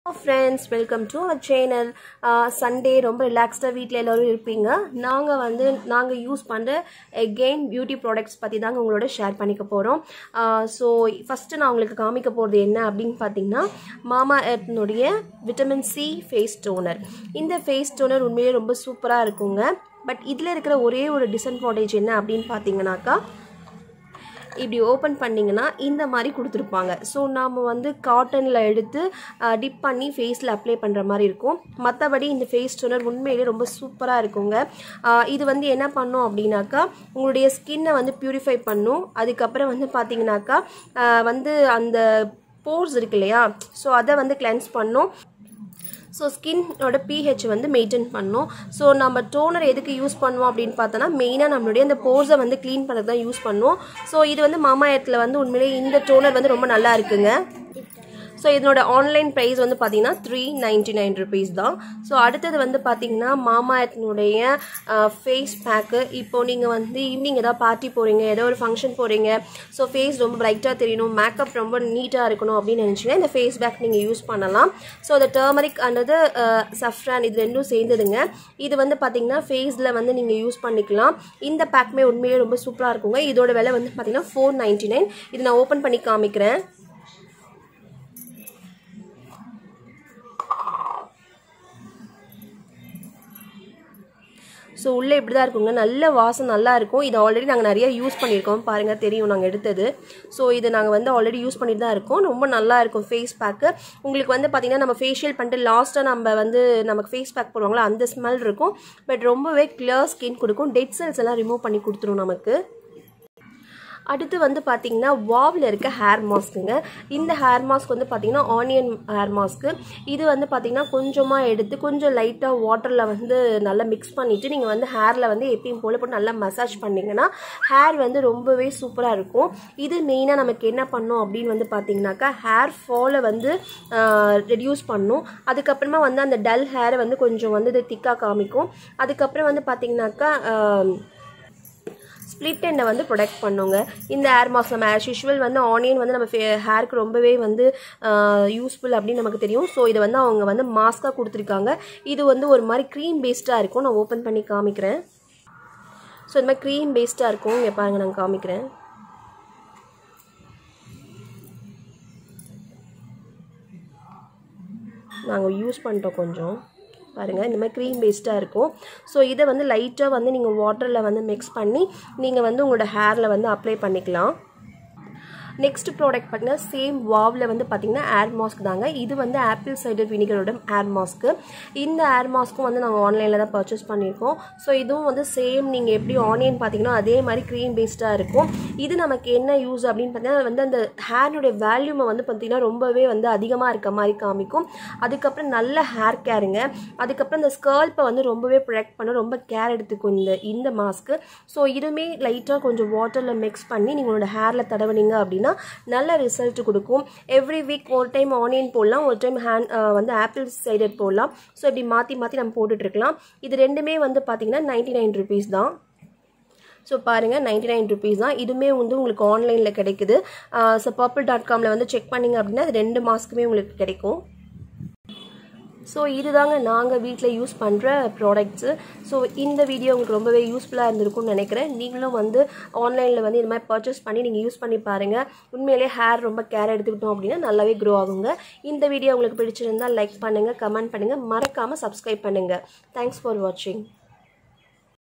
friends welcome to our channel Sunday ரொம்ப ரிலாக்ஸ்டாக வீட்டில் எல்லோரும் இருப்பீங்க நாங்கள் வந்து நாங்கள் யூஸ் பண்ணுற எகெயின் பியூட்டி ப்ராடக்ட்ஸ் பற்றி தாங்க உங்களோட ஷேர் பண்ணிக்க போகிறோம் ஸோ ஃபஸ்ட்டு நான் உங்களுக்கு காமிக்க போகிறது என்ன அப்படின்னு பார்த்தீங்கன்னா மாமா எர்த்னுடைய விட்டமின் சி ஃபேஸ் டோனர் இந்த ஃபேஸ் டோனர் உண்மையிலே ரொம்ப சூப்பராக இருக்குங்க பட் இதில் இருக்கிற ஒரே ஒரு டிஸ்அட்வான்டேஜ் என்ன அப்படின்னு பார்த்தீங்கன்னாக்கா இப்படி ஓப்பன் பண்ணிங்கன்னா இந்த மாதிரி கொடுத்துருப்பாங்க ஸோ நாம் வந்து காட்டனில் எடுத்து டிப் பண்ணி ஃபேஸில் அப்ளை பண்ணுற மாதிரி இருக்கும் மற்றபடி இந்த ஃபேஸ் டோனர் உண்மையிலே ரொம்ப சூப்பராக இருக்குங்க ஆஹ் இது வந்து என்ன பண்ணும் அப்படின்னாக்கா உங்களுடைய ஸ்கின்னை வந்து பியூரிஃபை பண்ணும் அதுக்கப்புறம் வந்து பார்த்தீங்கன்னாக்கா ஆஹ் வந்து அந்த போர்ஸ் இருக்கு இல்லையா ஸோ அதை வந்து கிளென்ஸ் பண்ணும் ஸோ ஸ்கின்னோட பிஹெச் வந்து மெயின்டைன் பண்ணும் ஸோ நம்ம டோனர் எதுக்கு யூஸ் பண்ணுவோம் அப்படின்னு பார்த்தோன்னா மெயினாக நம்மளுடைய அந்த போர்ஸை வந்து க்ளீன் பண்ணுறது தான் யூஸ் பண்ணுவோம் ஸோ இது வந்து மாமா இடத்துல வந்து உண்மையிலேயே இந்த டோனர் வந்து ரொம்ப நல்லா இருக்குங்க ஸோ இதனோட ஆன்லைன் ப்ரைஸ் வந்து பார்த்தீங்கன்னா த்ரீ நைன்டி நைன் ருபீஸ் தான் ஸோ அடுத்தது வந்து பார்த்தீங்கன்னா மாமா எர்த்னுடைய ஃபேஸ் பேக்கு இப்போ நீங்கள் வந்து ஈவினிங் ஏதாவது பார்ட்டி போகிறீங்க ஏதோ ஒரு ஃபங்க்ஷன் போகிறீங்க ஸோ ஃபேஸ் ரொம்ப பிரைட்டாக தெரியணும் மேக்கப் ரொம்ப நீட்டாக இருக்கணும் அப்படின்னு நினச்சிங்கன்னா இந்த ஃபேஸ் பேக் நீங்கள் யூஸ் பண்ணலாம் ஸோ அந்த டர்மரிக் அண்டது சஃப்ரான் இது ரெண்டும் சேர்ந்ததுங்க இது வந்து பார்த்தீங்கன்னா ஃபேஸில் வந்து நீங்கள் யூஸ் பண்ணிக்கலாம் இந்த பேக்குமே உண்மையிலே ரொம்ப சூப்பராக இருக்குங்க இதோட விலை வந்து பார்த்தீங்கன்னா ஃபோர் நைன்டி நைன் இது நான் ஓப்பன் பண்ணி காமிக்கிறேன் ஸோ உள்ளே இப்படி தான் இருக்குங்க நல்ல வாசம் நல்லா இருக்கும் இது ஆல்ரெடி நாங்கள் நிறைய யூஸ் பண்ணியிருக்கோம் பாருங்கள் தெரியும் நாங்கள் எடுத்தது ஸோ இது நாங்கள் வந்து ஆல்ரெடி யூஸ் பண்ணிட்டு தான் இருக்கோம் ரொம்ப நல்லா இருக்கும் ஃபேஸ் பேக்கு உங்களுக்கு வந்து பார்த்திங்கன்னா நம்ம ஃபேஷியல் பண்ணிட்டு லாஸ்ட்டாக நம்ம வந்து நமக்கு ஃபேஸ் பேக் போடுவாங்களா அந்த ஸ்மெல் இருக்கும் பட் ரொம்பவே கிளியர் ஸ்கின் கொடுக்கும் டெட் செல்ஸ் எல்லாம் ரிமூவ் பண்ணி கொடுத்துரும் நமக்கு அடுத்து வந்து பார்த்தீங்கன்னா வாவில் இருக்க ஹேர் மாஸ்க்குங்க இந்த ஹேர் மாஸ்க் வந்து பார்த்தீங்கன்னா ஆனியன் ஹேர் மாஸ்க்கு இது வந்து பார்த்தீங்கன்னா கொஞ்சமாக எடுத்து கொஞ்சம் லைட்டாக வாட்டரில் வந்து நல்லா மிக்ஸ் பண்ணிவிட்டு நீங்கள் வந்து ஹேரில் வந்து எப்பயும் போல் போட்டு நல்லா மசாஜ் பண்ணிங்கன்னா ஹேர் வந்து ரொம்பவே சூப்பராக இருக்கும் இது மெயினாக நமக்கு என்ன பண்ணும் அப்படின்னு வந்து பார்த்தீங்கன்னாக்கா ஹேர் ஃபாலை வந்து ரெடியூஸ் பண்ணும் அதுக்கப்புறமா வந்து அந்த டல் ஹேரை வந்து கொஞ்சம் வந்து இது திக்காக காமிக்கும் அதுக்கப்புறம் வந்து பார்த்தீங்கன்னாக்கா ஸ்ப்ளிட் எண்டை வந்து ப்ரொடெக்ட் பண்ணுங்க இந்த ஹேர் மாஸ்க் நம்ம ஆஸ் யூஷுவல் வந்து ஆனியன் வந்து நம்ம ஹேருக்கு ரொம்பவே வந்து யூஸ்ஃபுல் அப்படின்னு நமக்கு தெரியும் ஸோ இதை வந்து அவங்க வந்து மாஸ்க்காக கொடுத்துருக்காங்க இது வந்து ஒரு மாதிரி க்ரீம் பேஸ்டாக இருக்கும் நான் ஓப்பன் பண்ணி காமிக்கிறேன் ஸோ இந்த மாதிரி க்ரீம் பேஸ்டாக இருக்கும் இங்கே பாருங்கள் நான் காமிக்கிறேன் நாங்கள் யூஸ் பண்ணிட்டோம் கொஞ்சம் பாருங்கள் இந்த மாதிரி க்ரீம் பேஸ்டாக இருக்கும் ஸோ இதை வந்து லைட்டாக வந்து நீங்கள் வாட்டரில் வந்து மிக்ஸ் பண்ணி நீங்கள் வந்து உங்களோட ஹேரில் வந்து அப்ளை பண்ணிக்கலாம் நெக்ஸ்ட் ப்ராடக்ட் பார்த்தீங்கன்னா சேம் வாவில் வந்து பார்த்தீங்கன்னா ஏர் மாஸ்க் தாங்க இது வந்து ஆப்பிள் சைடர் வினிகரோட ஏர் மாஸ்க்கு இந்த ஏர் மாஸ்க்கும் வந்து நாங்கள் ஆன்லைனில் தான் பர்ச்சேஸ் பண்ணியிருக்கோம் ஸோ இதுவும் வந்து சேம் நீங்கள் எப்படி ஆனியன் பார்த்தீங்கன்னா அதே மாதிரி க்ரீம் பேஸ்டாக இருக்கும் இது நமக்கு என்ன யூஸ் அப்படின்னு பார்த்தீங்கன்னா வந்து அந்த ஹேருடைய வேல்யூமை வந்து பார்த்தீங்கன்னா ரொம்பவே வந்து அதிகமாக இருக்க மாதிரி காமிக்கும் அதுக்கப்புறம் நல்ல ஹேர் கேருங்க அதுக்கப்புறம் இந்த ஸ்கர்ல்ப்பை வந்து ரொம்பவே ப்ரொடெக்ட் பண்ண ரொம்ப கேர் எடுத்துக்கும் இந்த இந்த மாஸ்க்கு ஸோ இதுவுமே லைட்டாக கொஞ்சம் வாட்டரில் மிக்ஸ் பண்ணி நீங்களோட ஹேரில் தடவுனீங்க அப்படின்னா நல்ல ரிசல்ட் கொடுக்கும் எவ்ரி வீக் ஒரு டைம் ஆனியன் போடலாம் ஒரு டைம் ஹேண்ட் வந்து ஆப்பிள் சைடர் போடலாம் ஸோ இப்படி மாற்றி மாற்றி நம்ம போட்டுட்ருக்கலாம் இது ரெண்டுமே வந்து பார்த்தீங்கன்னா நைன்டி நைன் ருபீஸ் தான் ஸோ பாருங்கள் நைன்டி நைன் ருபீஸ் தான் இதுவுமே வந்து உங்களுக்கு ஆன்லைனில் கிடைக்குது ஸோ பர்பிள் டாட் காமில் வந்து செக் பண்ணிங்க அப்படின்னா அது ரெண்டு மாஸ்க்குமே உங்களுக்கு கிடைக்கும் ஸோ இதுதாங்க நாங்கள் வீட்டில் யூஸ் பண்ணுற ப்ராடக்ட்ஸு ஸோ இந்த வீடியோ உங்களுக்கு ரொம்பவே யூஸ்ஃபுல்லாக இருந்திருக்கும்னு நினைக்கிறேன் நீங்களும் வந்து ஆன்லைனில் வந்து இது மாதிரி பர்ச்சேஸ் பண்ணி நீங்கள் யூஸ் பண்ணி பாருங்கள் உண்மையிலே ஹேர் ரொம்ப கேர் எடுத்துக்கிட்டோம் அப்படின்னா நல்லாவே க்ரோ ஆகுங்க இந்த வீடியோ உங்களுக்கு பிடிச்சிருந்தால் லைக் பண்ணுங்கள் கமெண்ட் பண்ணுங்கள் மறக்காமல் சப்ஸ்கிரைப் பண்ணுங்கள் தேங்க்ஸ் ஃபார் வாட்சிங்